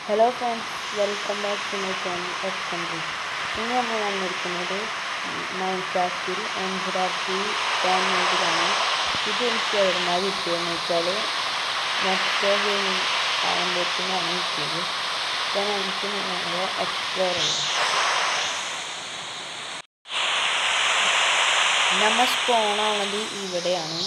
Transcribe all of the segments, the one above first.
Hello friends welcome back to my channel F country ഇന്ന് നമ്മൾ വന്നിരിക്കുന്നത് മൈൻക്രാഫ്റ്റിൽ എൻജിറാഫി ചാനലിലാണ് ഇത് എനിക്ക് എവിടുന്നാണ് കിട്ടിയതെന്ന് വെച്ചാൽ മറ്റേ ഗെയിം ആകുമ്പോഴത്തേനാണ് കിട്ടിയത് ഞാൻ എനിക്ക് നേരെ എക്സ്പ്ലോർ ചെയ്യാം നമ്മൾ സ്പോണാണത് ഇവിടെയാണ്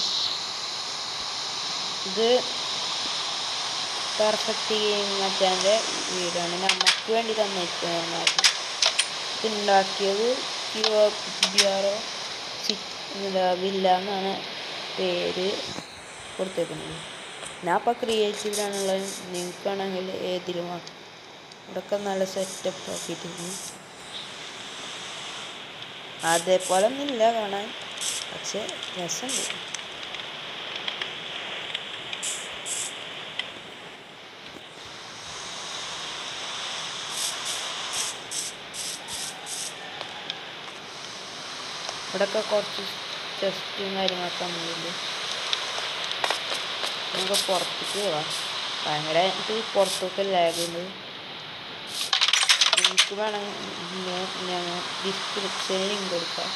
ഇത് പെർഫെക്റ്റ് ഗെയിം മച്ചാൻ്റെ വീടാണ് നമുക്ക് വേണ്ടി തന്നിരിക്കുന്നത് ഇത് ഉണ്ടാക്കിയത് കിയോ ബിയാറോ വില്ല എന്നാണ് പേര് കൊടുത്തേക്കുന്നത് ഞാൻ ഇപ്പോൾ ക്രിയേറ്റീവിലാണുള്ളത് നിങ്ങൾക്കാണെങ്കിൽ ഏതിലും ആക്കാം ഇവിടെയൊക്കെ നല്ല സെറ്റപ്പ് ആക്കിയിട്ടുണ്ട് അതേപോലെ ഒന്നുമില്ല കാണാൻ പക്ഷെ രസമുണ്ട് ഇവിടെയൊക്കെ കുറച്ച് ടെസ്റ്റും കാര്യങ്ങളൊക്കെ വന്നിട്ടുണ്ട് നമുക്ക് പുറത്തേക്ക് പോവാം ഭയങ്കര ഇത് പുറത്തൊക്കെ ലാഗുണ്ട് നിങ്ങൾക്ക് വേണമെങ്കിൽ ഞങ്ങൾ ഡിസ്ക്രിപ്ഷനിൽ ലിങ്ക് കൊടുക്കാം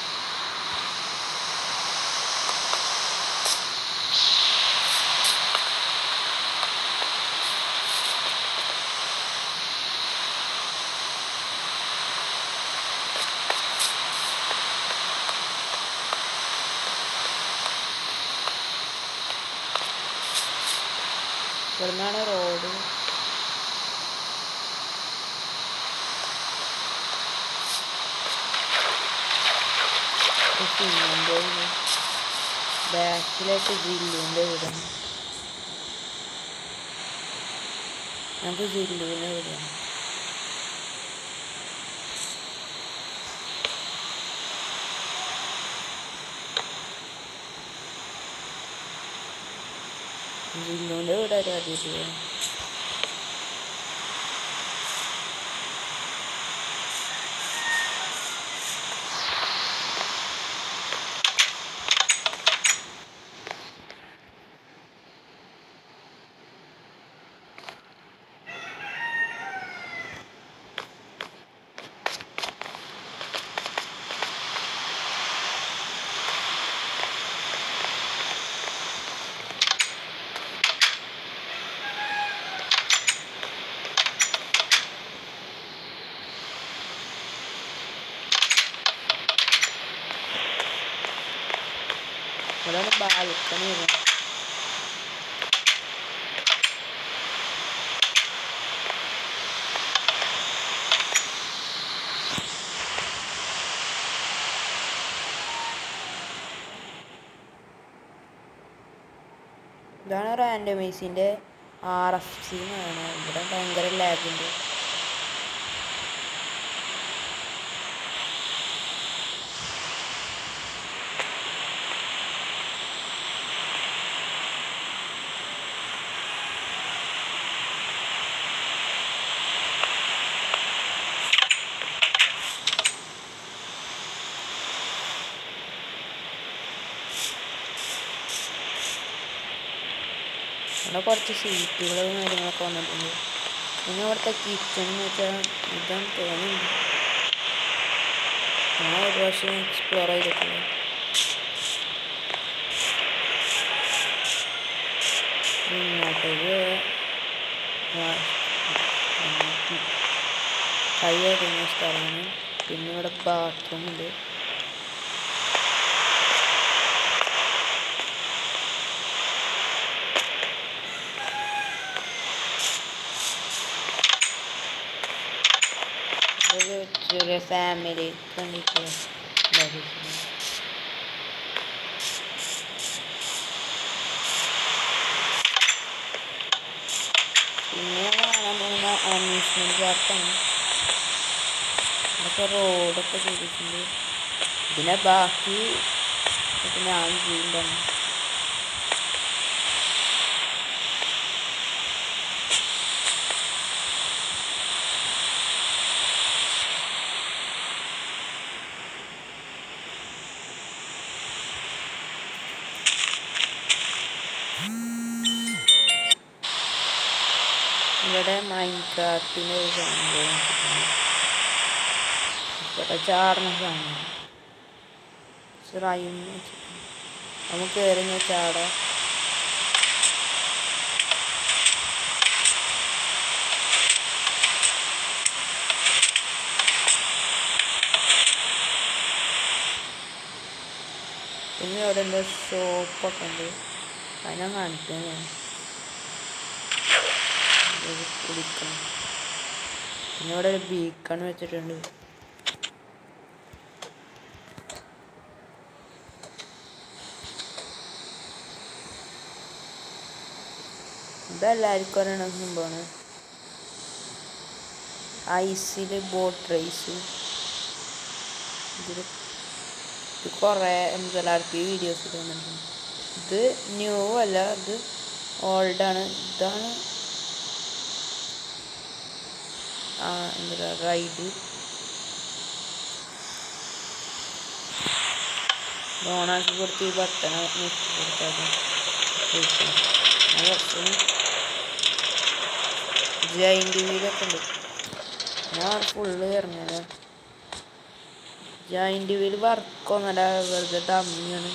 ഇവിടുന്നാണ് റോഡ് സിനിമൻ്റെ ബാക്കിലായിട്ട് ജില്ലുവിൻ്റെ വീടാണ് നമുക്ക് ജില്ലുവിൻ്റെ വീടാണ് ജില്ലുവിൻ്റെ വീട് ഒരു അതിഥിയാണ് ഇവിടെയാണ് ബാൽക്കണി വരുന്നത് ഇതാണ് റാൻഡമൈസിൻ്റെ ആർ എഫ് സി എന്നാണ് ഇവിടെ ഭയങ്കര ലാഗുണ്ട് ഇവിടെ കുറച്ച് സീറ്റുകളും കാര്യങ്ങളൊക്കെ വന്നിട്ടുണ്ട് പിന്നെ ഇവിടുത്തെ കിച്ചൺ എന്ന് വെച്ചാൽ ഇതാണ് തോന്നുന്നുണ്ട് ഞാൻ ഒരു പ്രാവശ്യം എക്സ്പ്ലോർ ചെയ്തിട്ടുണ്ട് ഇങ്ങോട്ടേക്ക് കൈ കഴുകുന്ന സ്ഥലമാണ് പിന്നെ ഇവിടെ ബാത്റൂം ഉണ്ട് ഒരു ചെറിയ ഫാമിലി കണ്ടിട്ടുള്ള പിന്നെ കാണാൻ പോകുന്ന അമ്യൂസ്മെൻറ്റ് പാർക്കാണ് ഇതൊക്കെ റോഡൊക്കെ ചെയ്തിട്ടുണ്ട് ഇതിനെ ബാക്കി ഞാൻ ചെയ്യുന്നതാണ് ഇവിടെ ഇവിടെ മൈൻക്രാഫ്റ്റിൻ്റെ ഒരു സംഭവം ഇവിടെ ചാടുന്ന സാധനം റൈം നമുക്ക് കയറിഞ്ഞ ചാടാം പിന്നെ അവിടെ എന്താ ഷോപ്പൊക്കെ ഉണ്ട് അത് ഞാൻ കാണിക്കാം ഞാൻ ഇത് കുടിക്കണം പിന്നെ ഇവിടെ ഒരു ബീക്കൺ വെച്ചിട്ടുണ്ട് ഇതെല്ലാവർക്കും അറിയണ സംഭവമാണ് ഐസിൽ ബോട്ട് റേസ് ഇതിൽ ഇത് കുറേ M L R P videos വന്നിട്ടുണ്ട് ഇത് ന്യൂ അല്ല ഇത് ഓൾഡാണ് ഇതാണ് ആ എന്താ റൈഡ് ഓണാക്കി കൊടുത്ത് ഈ ബട്ടൺ ഞെക്കി കൊടുത്താൽ ജൈൻറ്റ് വീലൊക്കെ ഉണ്ട് ഞാൻ ഫുള്ള് ഇറങ്ങിയത് ജൈൻറ്റ് വീൽ വർക്കൊന്നല്ല വെറുതെ ഡമ്മിയാണ്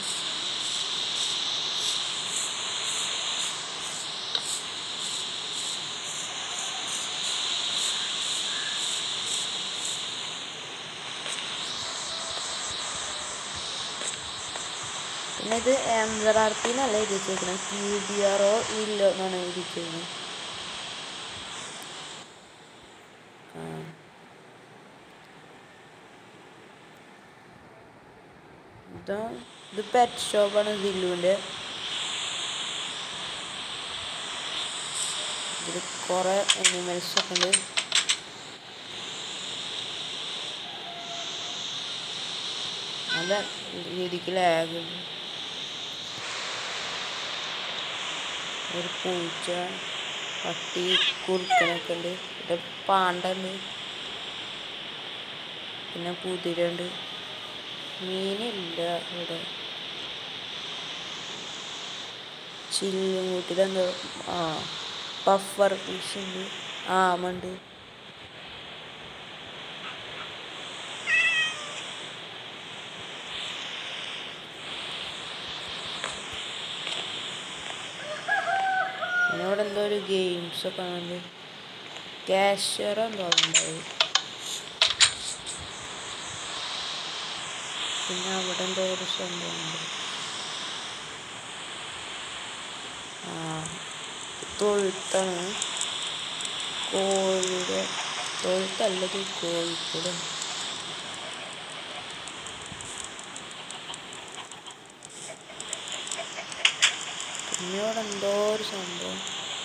പിന്നെ ഇത് എം ആർ പി എന്നല്ല എഴുതി വെച്ചേക്കുന്നത് ക്യൂ ബി ആർ ഒ ഇല്ല എന്നാണ് എഴുതി വെച്ചേക്കുന്നത് ആ. ഇതാ ഇത് പെറ്റ് ഷോപ്പാണ് ദില്ലുവിൻ്റെ ഇതിൽ കുറേ അനിമൽസ് ഒക്കെ ഉണ്ട് നല്ല രീതിക്ക് ലാഗ് ഉണ്ട് ഒരു പൂച്ച പട്ടി കുറുക്കനൊക്കെ ഉണ്ട് ഇവിടെ പാണ്ടുണ്ട് പിന്നെ കുതിരണ്ട് മീനില്ല ഇവിടെ ചില്ലുകൂട്ടിലെന്തോ ആ പഫർ ഫിഷ് ഉണ്ട് ആമുണ്ട് പിന്നെ ഇവിടെ എന്തോ ഒരു ഗെയിംസ് ഒക്കെ ഉണ്ട് ക്യാഷ്യർ എന്തോ ഉണ്ടായി പിന്നെ അവിടെ എന്തോ ഒരു സംഭവമുണ്ട് ആ തൊഴുത്താണ് കോഴിയുടെ തൊഴുത്തല്ലത് കോഴിക്കൂടും പിന്നെ ഇവിടെ എന്തോ ഒരു സംഭവം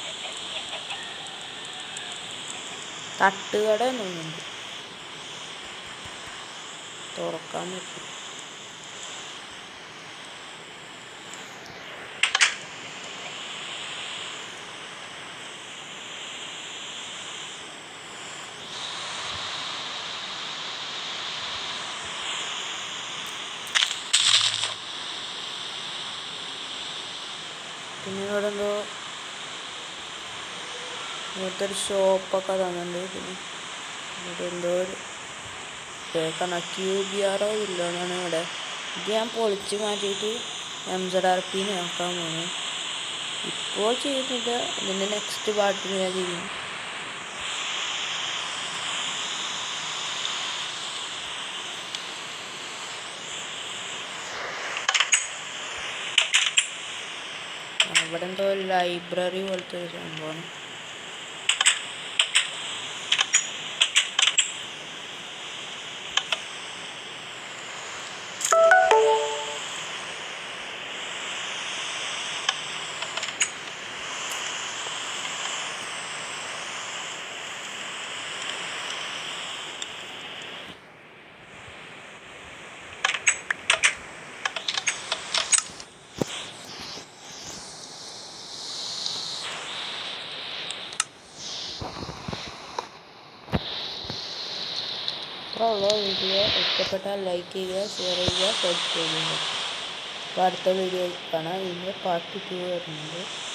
തട്ടുകട എന്നുണ്ട് തുറക്കാൻ പറ്റും പിന്നെ ഇവിടെ എന്തോ ഇവിടുത്തെ ഒരു ഷോപ്പൊക്കെ തന്നിട്ടുണ്ട് പിന്നെ ഇവിടെ എന്തോ ഒരു കേൾക്കണം ക്യൂ ബി ആറോ ഇല്ലോന്നാണ് ഇവിടെ ഇത് ഞാൻ പൊളിച്ച് മാറ്റിയിട്ട് എം സെഡ് ആർ പി നോക്കാൻ പോകുന്നു ഇപ്പോൾ ചെയ്യുന്നില്ല ഇതിൻ്റെ നെക്സ്റ്റ് പാർട്ടിൽ ഞാൻ ചെയ്യും അവിടെ എന്തോ ലൈബ്രറി പോലത്തെ ഒരു സംഭവമാണ് ഇത്രയുള്ള വീഡിയോ ഇഷ്ടപ്പെട്ടാൽ ലൈക്ക് ചെയ്യുക ഷെയർ ചെയ്യുക സബ്സ്ക്രൈബ് ചെയ്യുക അപ്പോൾ അടുത്ത വീഡിയോ കാണാം ഇതിൻ്റെ പാർട്ട് ടു വരുന്നുണ്ട്